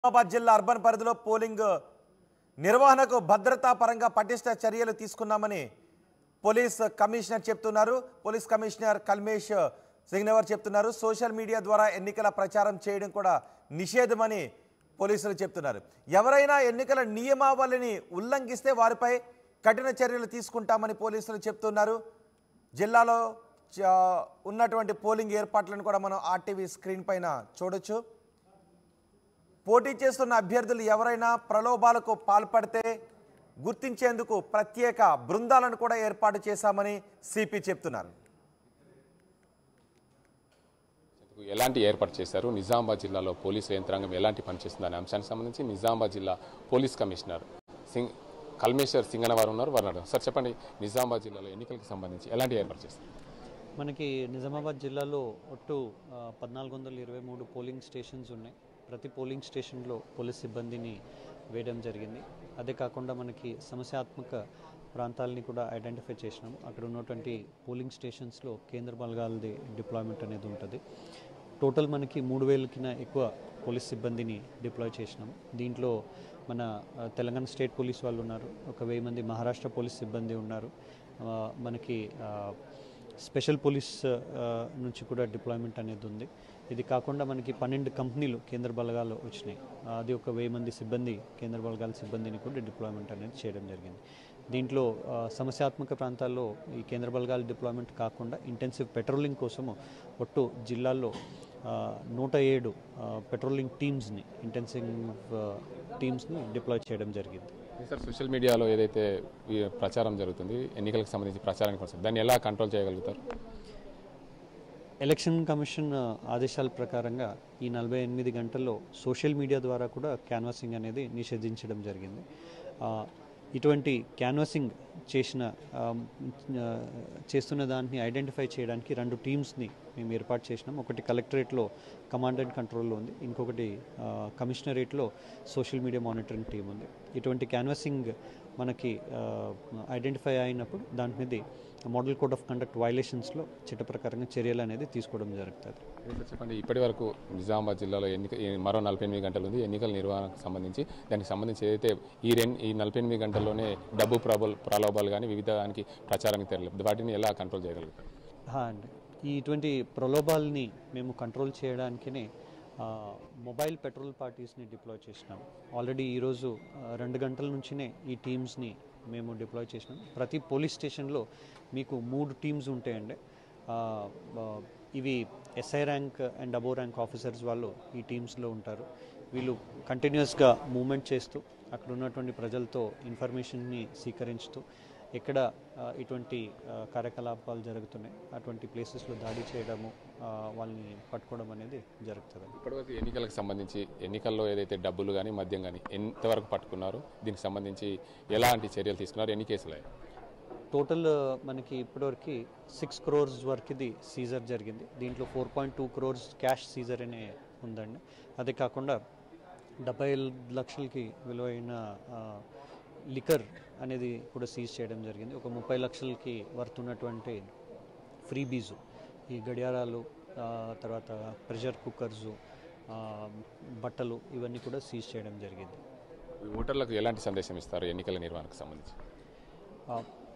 నిజామాబాద్ జిల్లా అర్బన్ పరిధిలో పోలింగ్ నిర్వహణకు భద్రతా పరంగా పటిష్ట చర్యలు తీసుకున్నామని పోలీస్ కమిషనర్ చెప్తున్నారు పోలీస్ కమిషనర్ కల్మేష్ సింగ్నవర్ చెప్తున్నారు సోషల్ మీడియా ద్వారా ఎన్నికల ప్రచారం చేయడం కూడా నిషేధమని పోలీసులు చెప్తున్నారు ఎవరైనా ఎన్నికల నియమావళిని ఉల్లంఘిస్తే వారిపై కఠిన చర్యలు తీసుకుంటామని పోలీసులు చెప్తున్నారు జిల్లాలో చ- ఉన్నటువంటి పోలింగ్ ఏర్పాట్లను కూడా మనం ఆర్టీవీ స్క్రీన్ పైన చూడొచ్చు పోటీ చేస్తున్న అభ్యర్థులు ఎవరైనా ప్రలోభాలకు పాల్పడితే గుర్తించేందుకు ప్రత్యేక బృందాలను కూడా ఏర్పాటు చేశామని సిపి చెప్తున్నారు ఇందుకు ఎలాంటి ఏర్పాటు చేశారు నిజామాబాద్ జిల్లాలో పోలీసు యంత్రాంగం ఎలాంటి పనిచేస్తుంది అనే అంశానికి సంబంధించి నిజామాబాద్ జిల్లా పోలీస్ కమిషనర్ సింగ్ కల్మేశ్వర్ సింగన వారు ఉన్నారు వారు అడిగారు. సార్ చెప్పండి నిజామాబాద్ జిల్లాలో ఎన్నికలకు సంబంధించి ఎలాంటి ఏర్పాటు చేస్తారు మనకి నిజామాబాద్ జిల్లాలో ఒట్టు పద్నాలుగు వందల ఇరవై మూడు పోలింగ్ స్టేషన్స్ ఉన్నాయి ప్రతి పోలింగ్ స్టేషన్లో పోలీస్ సిబ్బందిని వేయడం జరిగింది అదే కాకుండా మనకి సమస్యాత్మక ప్రాంతాలని కూడా ఐడెంటిఫై చేసినాం అక్కడ ఉన్నటువంటి పోలింగ్ స్టేషన్స్లో కేంద్ర బలగాలది డిప్లాయ్మెంట్ అనేది ఉంటుంది టోటల్ మనకి మూడు వేలకిన ఎక్కువ పోలీస్ సిబ్బందిని డిప్లాయ్ చేసినాం దీంట్లో మన ఆ, తెలంగాణ స్టేట్ పోలీస్ వాళ్ళు ఉన్నారు ఒక వెయ్యి మంది మహారాష్ట్ర పోలీస్ సిబ్బంది ఉన్నారు ఆ, మనకి ఆ, స్పెషల్ పోలీస్ ఆ, నుంచి కూడా డిప్లాయ్మెంట్ అనేది ఉంది ఇది కాకుండా మనకి పన్నెండు కంపెనీలు కేంద్ర బలగాలు వచ్చినాయి ఆ, అది ఒక వెయ్యి మంది సిబ్బంది కేంద్ర బలగాల సిబ్బందిని కూడా డిప్లాయ్మెంట్ అనేది చేయడం జరిగింది దీంట్లో ఆ, సమస్యాత్మక ప్రాంతాల్లో ఈ కేంద్ర బలగాల డిప్లాయ్మెంట్ కాకుండా ఇంటెన్సివ్ పెట్రోలింగ్ కోసము ఒట్టు జిల్లాల్లో ఆ, నూట ఏడు ఆ, పెట్రోలింగ్ టీమ్స్ని ఇంటెన్సివ్ ఆ, టీమ్స్ని డిప్లాయ్ చేయడం జరిగింది సార్ సోషల్ మీడియాలో ఏదైతే ఈ ప్రచారం జరుగుతుంది ఎన్నికలకు సంబంధించి ప్రచారానికి వస్తుంది దాన్ని ఎలా కంట్రోల్ చేయగలుగుతారు ఎలక్షన్ కమిషన్ ఆ, ఆదేశాల ప్రకారంగా ఈ నలభై ఎనిమిది గంటల్లో సోషల్ మీడియా ద్వారా కూడా క్యాన్వాసింగ్ అనేది నిషేధించడం జరిగింది ఆ, ఇటువంటి క్యాన్వాసింగ్ చేసిన ఆ, ఆ, చేస్తున్న దాన్ని ఐడెంటిఫై చేయడానికి రెండు టీమ్స్ని మేము ఏర్పాటు చేసినాం ఒకటి కలెక్టరేట్లో కమాండ్ అండ్ కంట్రోల్లో ఉంది ఇంకొకటి ఆ, కమిషనరేట్లో సోషల్ మీడియా మానిటరింగ్ టీం ఉంది ఇటువంటి క్యాన్వాసింగ్ మనకి ఐడెంటిఫై అయినప్పుడు దాని మీద మోడల్ కోడ్ ఆఫ్ కండక్ట్ వైలేషన్స్లో చట్ట ప్రకారంగా చర్యలు అనేది తీసుకోవడం జరుగుతుంది అదే సార్ చెప్పండి ఇప్పటి వరకు నిజామాబాద్ జిల్లాలో ఎన్నిక ఈ మరో నలభై ఎనిమిది గంటలు ఉంది ఎన్నికల నిర్వహణకు సంబంధించి దానికి సంబంధించి ఏదైతే ఈ రెన్ ఈ నలభై ఎనిమిది గంటల్లోనే డబ్బు ప్రబల్ ప్రలోభాలు కానీ వివిధ దానికి ప్రచారానికి తెరలేదు వాటిని ఎలా కంట్రోల్ చేయగలుగుతారు హా అండి ఈ ఇటువంటి ప్రలోభాలని మేము కంట్రోల్ చేయడానికినే ఆ, మొబైల్ పెట్రోల్ పార్టీస్ని డిప్లాయ్ చేసినాం ఆల్రెడీ ఈరోజు ఆ, రెండు గంటల నుంచినే ఈ టీమ్స్ని మేము డిప్లాయ్ చేసినాం ప్రతి పోలీస్ స్టేషన్లో మీకు మూడు టీమ్స్ ఉంటాయండి ఆ, ఆ, ఇవి SI rank and above rank officers వాళ్ళు ఈ టీమ్స్లో ఉంటారు వీళ్ళు కంటిన్యూస్గా మూమెంట్ చేస్తూ అక్కడ ఉన్నటువంటి ప్రజలతో ఇన్ఫర్మేషన్ని స్వీకరించుతూ ఎక్కడ ఆ, ఇటువంటి ఆ, కార్యకలాపాలు జరుగుతున్నాయి అటువంటి ప్లేసెస్లో దాడి చేయడము ఆ, వాళ్ళని పట్టుకోవడం అనేది జరుగుతుంది ఇప్పటివరకు ఎన్నికలకు సంబంధించి ఎన్నికల్లో ఏదైతే డబ్బులు కానీ మద్యం కానీ ఎంతవరకు పట్టుకున్నారు దీనికి సంబంధించి ఎలాంటి చర్యలు తీసుకున్నారు ఎన్ని కేసులు అయ్యాయి? టోటల్ ఆ, మనకి ఇప్పటివరకు సిక్స్ క్రోర్స్ వరకు ఇది సీజర్ జరిగింది దీంట్లో four point two crores cash seizure అనే ఉందండి అదే కాకుండా డెబ్బై ఐదు లక్షలకి విలువైన ఆ, లికర్ అనేది కూడా సీజ్ చేయడం జరిగింది ఒక ముప్పై లక్షలకి వర్త్ ఉన్నటువంటి ఫ్రీ బీజు ఈ గడియారాలు ఆ, తర్వాత ప్రెషర్ కుక్కర్సు ఆ, బట్టలు ఇవన్నీ కూడా సీజ్ చేయడం జరిగింది ఈ ఓటర్లకు ఎలాంటి సందేశం ఇస్తారు ఎన్నికల నిర్వహణకు సంబంధించి ఆ,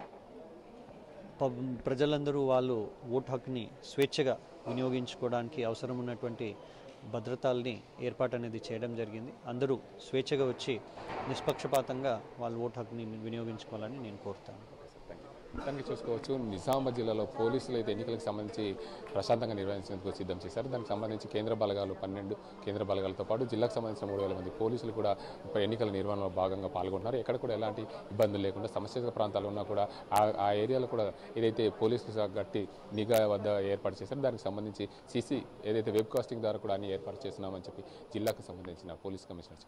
పబ్- ప్రజలందరూ వాళ్ళు ఓటు హక్కుని స్వేచ్ఛగా వినియోగించుకోవడానికి అవసరం ఉన్నటువంటి భద్రతల్ని ఏర్పాటు అనేది చేయడం జరిగింది అందరూ స్వేచ్ఛగా వచ్చి నిష్పక్షపాతంగా వాళ్ళ ఓటు హక్కుని వినియోగించుకోవాలని నేను కోరుతాను మొత్తానికి చూసుకోవచ్చు నిజామాబాద్ జిల్లాలో పోలీసులు అయితే ఎన్నికలకు సంబంధించి ప్రశాంతంగా నిర్వహించేందుకు సిద్ధం చేశారు దానికి సంబంధించి కేంద్ర బలగాలు పన్నెండు కేంద్ర బలగాలతో పాటు జిల్లాకు సంబంధించిన మూడు వేల మంది పోలీసులు కూడా ఇప్పుడు ఎన్నికల నిర్వహణలో భాగంగా పాల్గొంటున్నారు ఎక్కడ కూడా ఎలాంటి ఇబ్బందులు లేకుండా సమస్య ప్రాంతాలు ఉన్నా కూడా ఆ ఆ ఏరియాలో కూడా ఏదైతే పోలీసులు గట్టి నిఘా వద్ద ఏర్పాటు చేశారో దానికి సంబంధించి సీసీ ఏదైతే వెబ్ కాస్టింగ్ ద్వారా కూడా అన్ని ఏర్పాటు చేస్తున్నామని చెప్పి జిల్లాకు సంబంధించిన పోలీస్ కమిషనర్